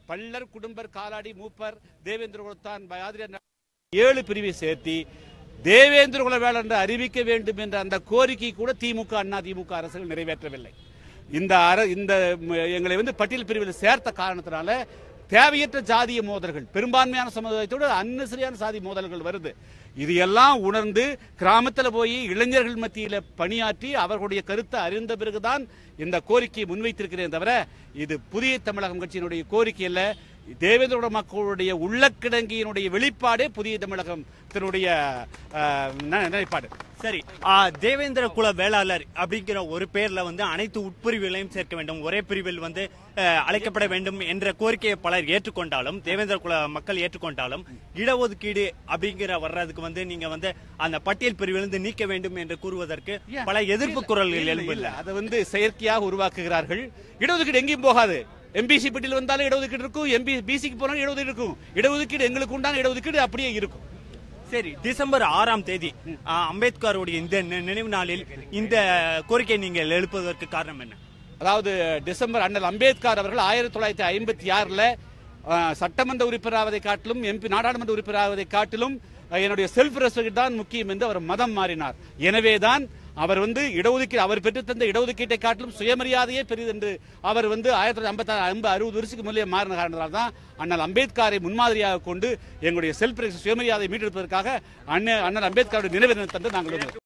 பள்ளர் குடும்பர் காலாடி மூப்பர் தேவேந்திர குலத்தான் ஆதிரியர் ஏழு பிரிவை சேர்த்தி தேவேந்திர குல வேளாண் என்று அறிவிக்க வேண்டும் என்ற அந்த கோரிக்கை கூட திமுக அண்ணா திமுக அரசுகள் நிறைவேற்றவில்லை இந்த அர இந்த ம- எங்களை வந்து பட்டியல் பிரிவில் சேர்த்த காரணத்தினால தேவையற்ற ஜாதிய மோதல்கள் பெரும்பான்மையான சமுதாயத்தோடு அன்னசரியான சாதி மோதல்கள் வருது இது எல்லாம் உணர்ந்து கிராமத்தில் போய் இளைஞர்கள் மத்தியில் பணியாற்றி அவர்களுடைய கருத்தை அறிந்த பிறகுதான் இந்த கோரிக்கையை முன்வைத்திருக்கிறேன் தவிர இது புதிய தமிழகம் கட்சியினுடைய கோரிக்கை அல்ல தேவேந்திரோட மக்களுடைய உள்ளக்கிடங்கியினுடைய வெளிப்பாடே புதிய தமிழகம் தன்னுடைய நிலைப்பாடு சரி ஆ, தேவேந்திர குல வேளாளர் அப்படிங்கிற ஒரு பேர்ல வந்து அனைத்து உட்பிரிவுகளையும் சேர்க்க வேண்டும் ஒரே பிரிவில் வந்து அஹ், அழைக்கப்பட வேண்டும் என்ற கோரிக்கையை பலர் ஏற்றுக்கொண்டாலும் தேவேந்திர குல மக்கள் ஏற்றுக்கொண்டாலும் இடஒதுக்கீடு அப்படிங்கிற வர்றதுக்கு வந்து நீங்க வந்து அந்த பட்டியல் பிரிவிலிருந்து நீக்க வேண்டும் என்று கூறுவதற்கு பல எதிர்ப்பு குரல்கள் எழும்பில்ல அதை வந்து செயற்கையாக உருவாக்குகிறார்கள் இடஒதுக்கீடு எங்கேயும் போகாது எம்பிசி பட்டியல் வந்தாலும் இடஒதுக்கீடு இருக்கும் எம்பி பிசிக்கு போனாலும் இடஒதுக்கீடு இருக்கும் இடஒதுக்கீடு எங்களுக்கு உண்டான இடஒதுக்கீடு அப்படியே இருக்கும் சரி டிசம்பர் ஆறாம் தேதி ஆ, அம்பேத்கருடைய இந்த நி- நினைவு நாளில் இந்த கோரிக்கையை நீங்கள் எழுப்புவதற்கு காரணம் என்ன அதாவது டிசம்பர் அண்ணல் அம்பேத்கர் அவர்கள் ஆயிரத்தி தொள்ளாயிரத்தி ஐம்பத்தி ஆறுல சட்டமன்ற உறுப்பினராவதை காட்டிலும் எம்பி நாடாளுமன்ற உறுப்பினராவதை காட்டிலும் அஹ், என்னுடைய செல்ஃப் ரெஸ்பெக்ட் தான் முக்கியம் என்று அவர் மதம் மாறினார் எனவேதான் அவர் வந்து இடஒதுக்கீடு அவர் பெற்றுத்தந்த இடஒதுக்கீட்டை காட்டிலும் சுயமரியாதையே பெரிது என்று அவர் வந்து ஆயிரத்தி தொள்ளாயிரத்தி ஐம்பத்தி ஐம்பது அறுபது வருஷத்துக்கு முதலே மாறின காரணத்தால் தான் அண்ணல் அம்பேத்கரை முன்மாதிரியாக கொண்டு எங்களுடைய செல்ஃப் சுயமரியாதை மீட்டெடுப்பதற்காக அண்ணன் அண்ணல் அம்பேத்கருடைய நினைவு தினத்தன்று நாங்கள்